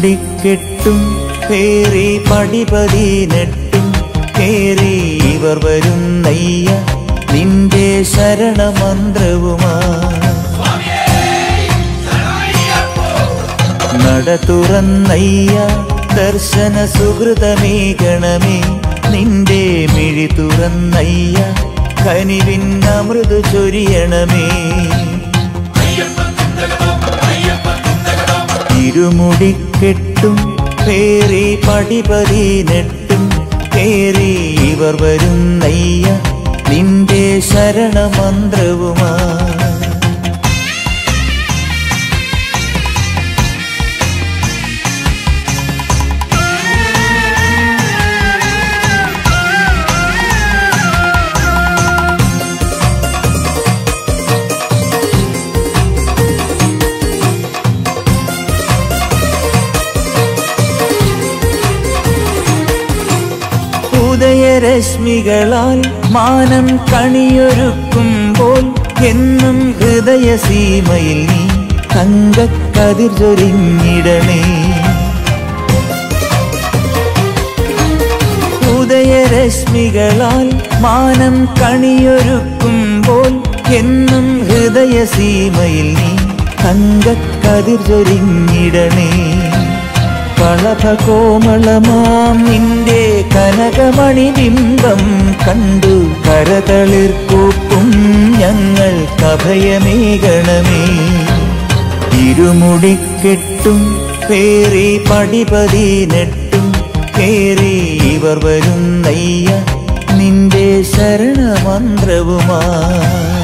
ഇരുമുടിക്കെട്ടും പേറി പടിപതിനെട്ടും കേറി ഇവർ വരുന്നയ്യ നിന്റെ ശരണമന്ത്രവുമാ നട തുറന്നയ്യ ദർശന സുഹൃതമേകണമേ നിന്റെ മിഴി തുറന്നയ്യ കനിവിൻ അമൃത് ചൊരിയണമേ ഇരുമുടിക്കെട്ടും പേറി പടിപതിനെട്ടും കേറി ഇവർ വരുന്നയ്യ നിന്റെ ശരണമന്ത്രവുമാ ഉദയരശ്മികളാൽ മാനം കണിയൊരുക്കുമ്പോൾ എന്നും ഹൃദയസീമയിൽ നീ തങ്കക്കതിർ ചൊരിഞ്ഞിടണേ ഉദയരശ്മികളാൽ മാനം കണിയൊരുക്കുമ്പോൾ എന്നും ഹൃദയസീമയിൽ നീ തങ്കക്കതിർ ചൊരിഞ്ഞിടണേ കളഭകോമളമാം നിന്റെ കനകമണി ബിംബം കണ്ടു കരതളിർക്കൂപ്പും ഞങ്ങൾ കഭയമേകണമേ ഇരുമുടിക്കെട്ടും പേറി പടിപതിനെട്ടും കേറി ഇവർ വരുന്നയ്യ നിന്റെ ശരണമന്ത്രവുമാ